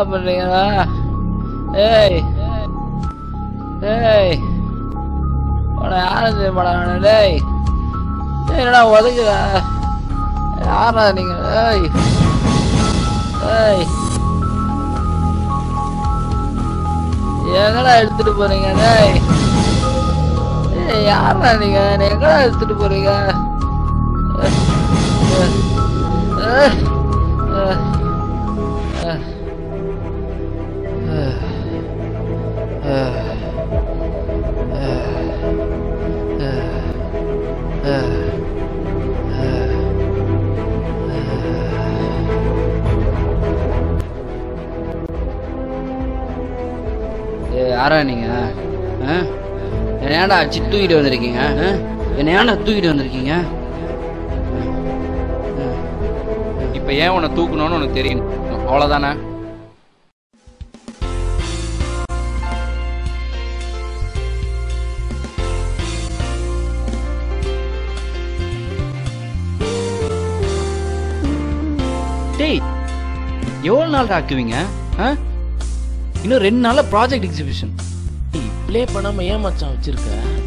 பண்றீங்களா ஏய் ஏய் உன யாரும் செய்ய மாட்டாங்க டேய் ஏய், என்னடா உதக்குற யாரா நீங்க ஏய் ஏய் எங்கடா எடுத்துட்டு போறீங்க டேய் ஏய் யாரா நீங்க என்னை எங்கடா எடுத்துட்டு போறீங்க அஹ், அஹ், அஹ், அஹ், அஹ், அஹ், அஹ், ஏய், யாரா நீங்க ஆ? என்னை ஏன்டா அடிச்சு தூக்கிட்டு வந்திருக்கீங்க ஆ? என்னை ஏன்டா தூக்கிட்டு வந்திருக்கீங்க இப்ப ஏன் உன்னை தூக்கணும்னு உனக்கு தெரியும் அவ்வளவுதானே டேய் எவ்வளோ நாள் ஆக்குவீங்க ஆ? இன்னும் ரெண்டு நாள்ல ப்ராஜெக்ட் எக்ஸிபிஷன் ப்ளே பண்ணாம ஏன் மச்சான் வச்சிருக்க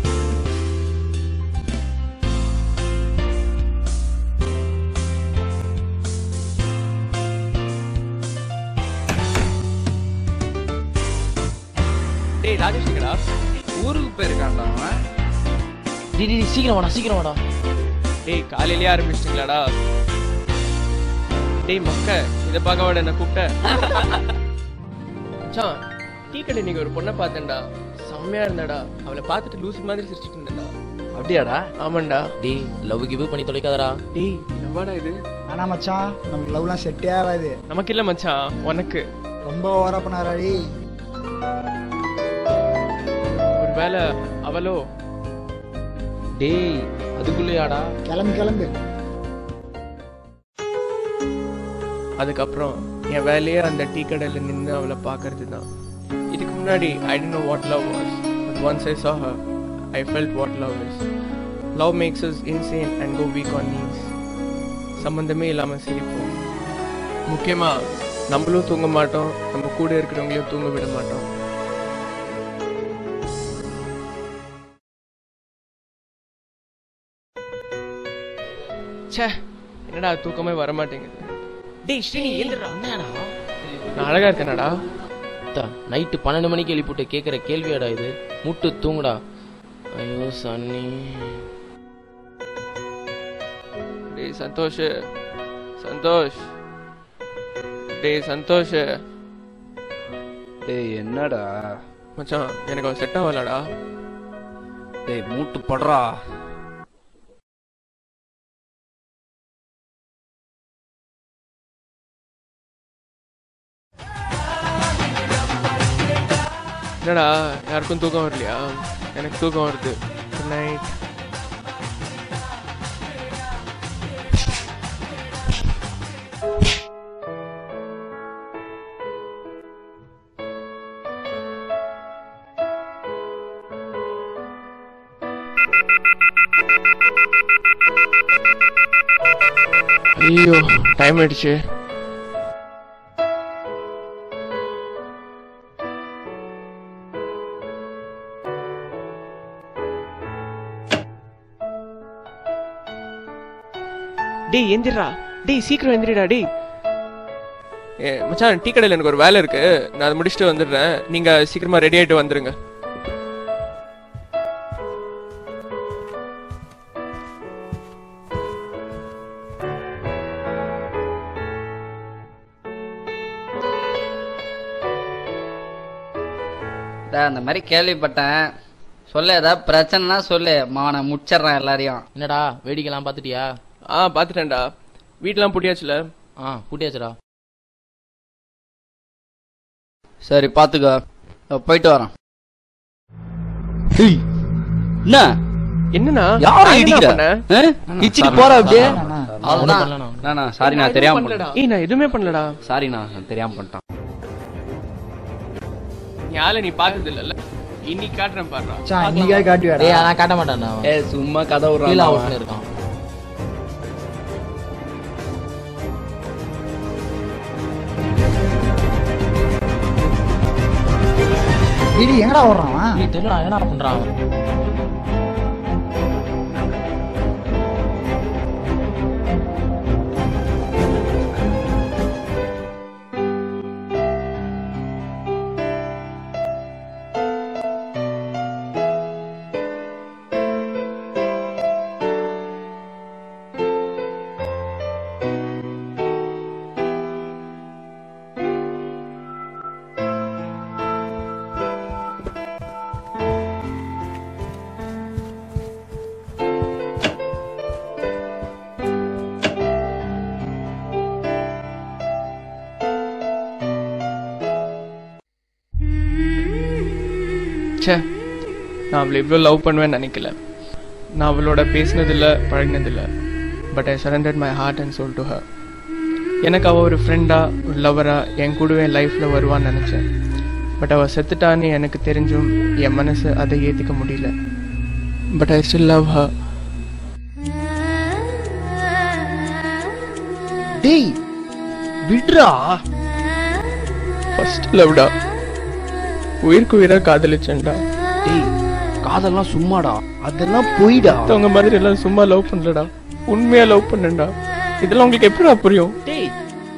டேய் ராஜேஷ் எங்கடா ஊருக்கு போயிருக்கான்டா அவன் டி டி டி, சீக்கிரம் வாடா சீக்கிரம் வாடா டேய் காலையிலேயே ஆரம்பிச்சிட்டிங்களாடா டேய் மக்க இதை பார்க்க வாட என்ன கூப்பிட்ட மச்சான் டீ கடை நீங்க ஒரு பொண்ணை பார்த்தேன்டா செம்மையா இருந்தாடா அவளை பார்த்துட்டு லூசு மாதிரி சிரிச்சிட்டு இருந்தேன்டா அப்படியாடா ஆமாண்டா டேய் லவ் கிவ் பண்ணி தொலைக்காதடா டேய் எவ்வாடா இது ஆனா மச்சான் நமக்கு லவ்லாம் செட்டே ஆகாது நமக்கு இல்ல மச்சான் உனக்கு ரொம்ப ஓவரா பண்ணாராடி ஒருவேளை அவளோ டேய் அதுக்குள்ளேயாடா கிளம்பு கிளம்பு அதுக்கப்புறம் என் வேலையே அந்த டீ கடையில் நின்று அவளை பார்க்கறது தான் இதுக்கு முன்னாடி I don't know what love was but once I saw her I felt what love is love makes us insane and go weak on knees சம்மந்தமே இல்லாமல் சிரிப்போம் முக்கியமாக நம்மளும் தூங்க மாட்டோம் நம்ம கூட இருக்கிறவங்களையும் தூங்க விட மாட்டோம் ச்சே என்னடா தூக்கமே வர மாட்டேங்குது டேய் ஸ்ரீனி எந்திரா என்னடா நான் அழகா இருக்கேனடா நைட்டு பன்னெண்டு மணிக்கு எழுப்பிட்டு கேட்குற கேள்வியாடா இது முட்டு தூங்குடா ஐயோ சன்னி டேய் சந்தோஷ் சந்தோஷ் டேய் சந்தோஷ் டேய் என்னடா மச்சான் எனக்கு அவன் செட் ஆகலடா டேய் மூட்டு படுறா என்னடா யாருக்கும் தூக்கம் வரலையா எனக்கு தூக்கம் வருது குட் நைட் ஐயோ டைம் ஆயிடுச்சு டேய் எந்திரா டேய் சீக்கிரம் எந்திரிடா டேய் ஏ மச்சான் டீ கடையில் எனக்கு ஒரு வேலை இருக்கு நான் அதை முடிச்சுட்டு வந்துடுறேன் நீங்க சீக்கிரமா ரெடி ஆயிட்டு வந்துருங்க டேய், அந்த மாதிரி கேள்விப்பட்டேன் சொல்லு ஏதாவது பிரச்சனைனா சொல்லு மாவனை முடிச்சிடுறேன் எல்லாரையும் என்னடா வேடிக்கைலாம் பார்த்துட்டியா ஆ பார்த்துட்டேன்டா வீட்டெலாம் பூட்டியாச்சுல ஆ பூட்டியாச்சுடா சரி பாத்துக்கோ இதோ போயிட்டு வரேன் என்ன என்னண்ணா யாரை நான் என்ன இடிக்கிற பண்ணேன்? ஆ? இடிச்சிட்டு போற அப்படியே அண்ணா, அவ்வளவுதான் நானா சாரி நான் தெரியாம பண்ணேன் ஏய் நான் எதுவுமே பண்ணலடா சாரி நான் தெரியாம பண்ணிட்டேன் நீ ஆளை நீ பார்த்தது இல்லைல்ல இன்னைக்கு காட்டுறேன் பாடுறா மச்சான் இன்னைக்கே காட்டி டேய் வேடா நான் காட்ட மாட்டேன்டா அவன். ஏ சும்மா கதை கீழே விடுறான் அவுட்ல இருக்கான் இடி எங்கடா ஓடுறான் அவன்? நீ தெரியல என்ன பண்றான் அவன்? ச்சே நான் அவளை இவ்வளோ லவ் பண்ணுவேன்னு நினைக்கல நான் அவளோட பேசினதில்ல பழகினதில்ல but I surrendered my heart and soul to her எனக்கு அவள் ஒரு ஃப்ரெண்டாக ஒரு லவராக என் கூடவே என் லைஃப்பில் வருவான்னு நினச்சேன் பட் அவள் செத்துட்டான்னு எனக்கு தெரிஞ்சும் என் மனசு அதை ஏற்றுக்க முடியல but I still love her டேய் விட்றா ஃபர்ஸ்ட் லவ்டா உயிருக்கு உயிராக காதலிச்சேன்டா டேய் காதெல்லாம் சும்மாடா அதெல்லாம் பொய்டா மற்றவங்க மாதிரி எல்லாம் சும்மா லவ் பண்ணலடா உண்மையா லவ் பண்ணேன்டா இதெல்லாம் உங்களுக்கு எப்படிடா புரியும் டேய்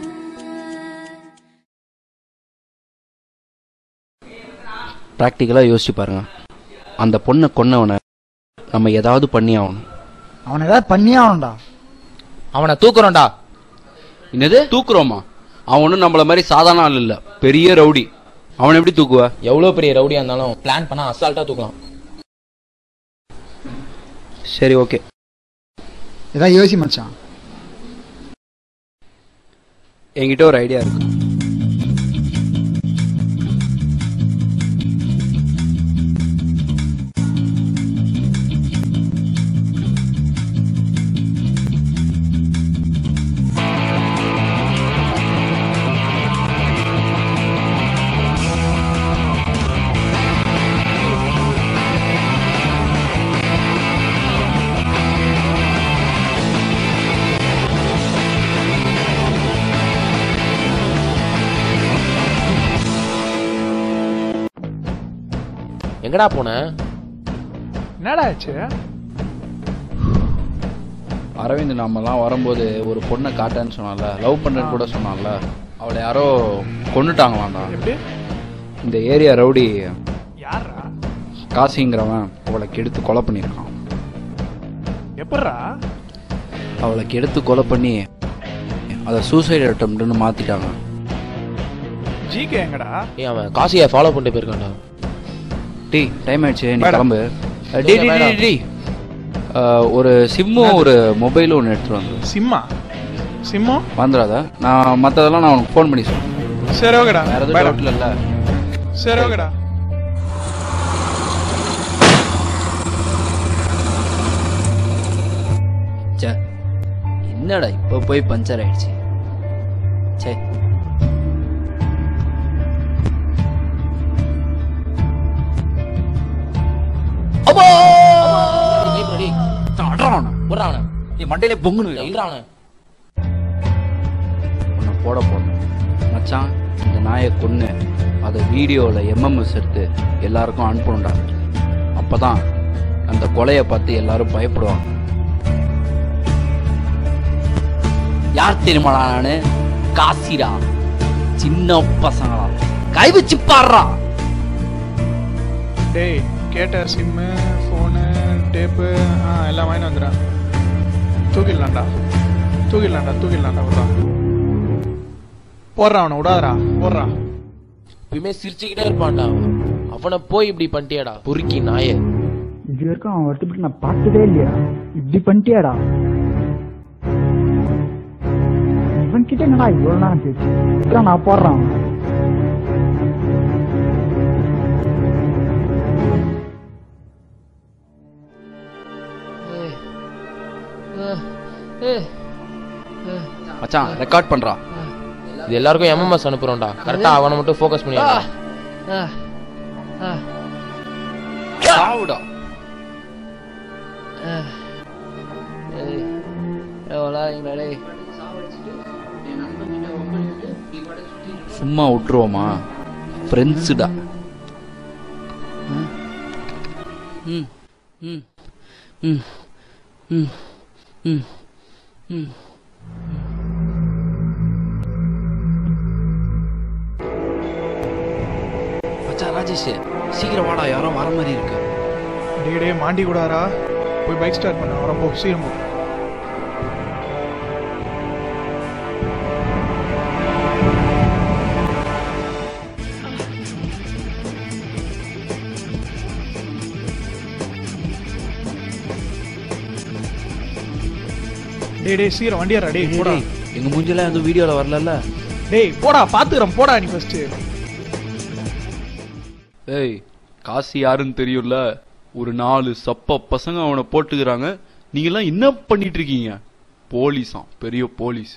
ப்ராக்டிக்கலாக யோசிச்சு பாருங்க அந்த பொண்ணை கொன்னவனை நம்ம ஏதாவது பண்ணி ஆகணும் அவன் ஏதாவது பண்ணியே ஆகணும்டா அவனை தூக்குறோம்டா என்னது தூக்குறோமா அவன் ஒன்றும் நம்மள மாதிரி சாதாரண ஆள் இல்ல பெரிய ரவுடி அவனை எப்படி தூக்குவ எவ்வளவு பெரிய ரவுடியா இருந்தாலும் பிளான் பண்ணா அசால்ட்டா தூக்கலாம் சரி ஓகே ஏதாவது யோசி மச்சான் என்கிட்ட ஒரு ஐடியா இருக்கு எங்கடா போன என்னடா ஆச்சு அரவிந்த் நாமெல்லாம் வரும்போது ஒரு பொண்ணை காட்டேன்னு சொன்னான்ல லவ் பண்றேன்னு கூட சொன்னான்ல அவளை யாரோ கொன்னுட்டாங்களாம்டா எப்படி இந்த ஏரியா ரவுடி யாரா காசிங்கிறவன் அவளை கெடுத்து கொலை பண்ணியிருக்கான் எப்பட்றா அவளை கெடுத்து கொலை பண்ணி அதை சூசைட் அட்டம்ப்ட்னு மாத்திட்டாங்க ஜிகே எங்கடா ஏய் அவன் காசியை ஃபாலோ பண்ணிட்டு போயிருக்கான்டா டேய் டைம் ஆயிடுச்சு நீ Madam. கிளம்பு அஹ், டேய் டேய், டேய் டேய் அஹ், ஒரு சிம்மும் ஒரு மொபைலும் ஒன்று எடுத்துட்டு வந்து சிம்மா சிம்மோ வந்துடாத நான் மற்றதெல்லாம் நான் உனக்கு ஃபோன் பண்ணி சொல்றேன் சரி ஓகேடா வேற எதுவும் டவுட் இல்லைல்ல சரி ஓகேடா ச்சே என்னடா இப்போ போய் பஞ்சர் ஆயிடுச்சு சே ரெடி விட்றா அவனை நீ மண்டையில பொங்குனு விட்றா அவனை உன்னை போட போறேன் மச்சான் இந்த நாயை கொன்னு அதை வீடியோவில் எம்எம்எஸ் எடுத்து எல்லாருக்கும் அனுப்பணும்டா அப்பதான் அந்த கொலையை பார்த்து எல்லாரும் பயப்படுவாங்க யார் தெரியுமாடா நானு காசிடா சின்ன பசங்களா கை வச்சு பாடுறா டேய் கேட்ட சிம்மு ஃபோனு டேப்பு ஆ எல்லாம் வாங்கி வந்துடுறேன் தூக்கிடலாம்டா தூக்கிடலாம்டா தூக்கிடலாம்டா விட்றா போடுறான் அவனை விடாதடா போடுறா எப்பயுமே சிரிச்சுக்கிட்டே இருப்பான்டா அவன் அவனை போய் இப்படி பண்ணிட்டியாடா பொறுக்கி நாயே இது வரைக்கும் அவன் வருத்தப்பட்டு நான் பார்த்ததே இல்லையா இப்படி பண்ணிட்டியாடா இவன் கிட்ட என்னடா இவ்வளவு நேரம் பேச்சு விட்றா, நான் போடுறான் மச்சான் ரெக்கார்ட் பண்றா இது எல்லாருக்கும் எம்எம்எஸ் அனுப்புறோம்டா கரெக்டா அவனை மட்டும் ஃபோக்கஸ் பண்ணி சாவுடா சும்மா விட்டுருவோமா ஃப்ரெண்ட்ஸுடா ம் ம் ம் ம் ம் ம் மச்சான் ராஜேஷ் சீக்கிரம் வாடா யாரோ வர மாதிரி இருக்கு டேய் டேய் மாண்டி கூடாரா போய் பைக் ஸ்டார்ட் பண்ண வரேன் போ சீக்கிரம் போ டேய் டேய் சீக்கிரம் வண்டியாரா டேய் போடா டேய், எங்க மூஞ்சில எதுவும் வீடியோல வரலல்ல டேய் போடா பாத்துக்கிறேன் போடா நீ ஃபர்ஸ்ட் ஏய் காசு யாருன்னு தெரியும்ல ஒரு நாலு சப்ப பசங்க அவனை போட்டுக்கிறாங்க நீங்கெல்லாம் என்ன பண்ணிட்டு இருக்கீங்க போலீஸாம் பெரிய போலீஸ்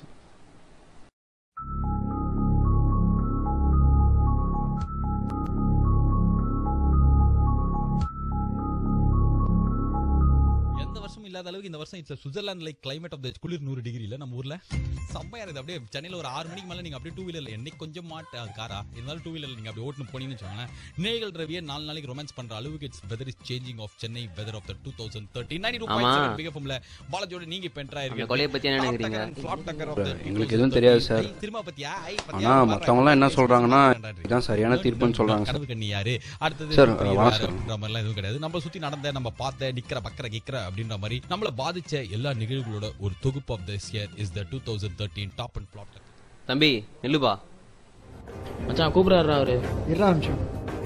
எந்த வருஷமும் இல்லாத அளவுக்கு இந்த வருஷம் it's Switzerland like climate of the குளிர் நூறு டிகிரில நம்ம ஊர்ல செம்மையா இருக்குது அப்படியே சென்னையில ஒரு ஆறு மணிக்கு மேல நீங்க அப்படியே டூ வீலர்ல என்னைக்கு கொஞ்சம் மாட்ட காரா இருந்தாலும் டூ வீலர்ல நீங்க அப்படியே ஓட்டுன்னு போனீங்கன்னு வச்சுக்கோங்களேன் நேகல் ரவியை நாலு நாளைக்கு ரொமான்ஸ் பண்ற அளவுக்கு it's weather is changing of Chennai weather of the two thousand thirty ninety two point பிகஃபம்ல பாலாஜியோட நீங்க இப்ப என்ட்ரா அந்த கொலையை பத்தி என்ன நினைக்கிறீங்க எங்களுக்கு எதுவும் தெரியாது சார். திரும்ப பத்தியா ஐ, ஆனா பத்தியா? மத்தவங்க எல்லாம் என்ன சொல்றாங்கன்னா இதான் சரியான தீர்ப்புன்னு சொல்றாங்க சார் கனவு கண்ணி யாரு அடுத்தது சார், பெரிய வா யாரு சார். அப்படின்ற மாதிரிலாம் எதுவும் கிடையாது நம்ம சுத்தி நடந்த நம்ம பார்த்த நிக்கிற பக்கற கிக்கிற அப்படின்ற மாதிரி நம்மள பாதிச்ச எல்லா நிகழ்வுகளோட ஒரு தொகுப்பு of this year is the two thousand thirteen top and flop தம்பி நில்லுபா மச்சான் கூப்பிடுறாரு அவரு இருடா நிமிஷம்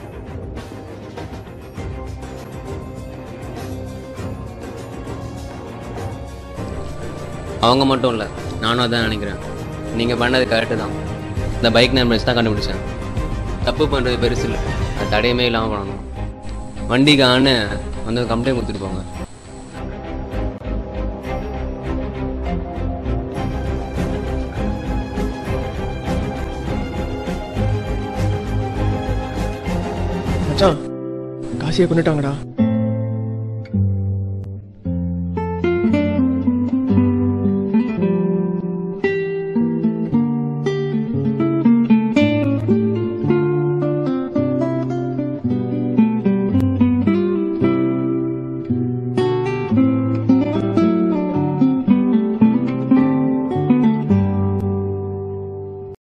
அவங்க மட்டும் இல்லை நானும் அதான் நினைக்கிறேன் நீங்கள் பண்ணது கரெக்டு தான் இந்த பைக் நம்பர்ஸ் தான் கண்டுபிடிச்சேன் தப்பு பண்ணுறது பெருசு இல்லை அது தடையுமே இல்லாமல் பண்ணணும் வண்டிக்கான்னு வந்து கம்ப்ளைண்ட் கொடுத்துட்டு போங்க மச்சான் காசியை கொண்டுட்டாங்கடா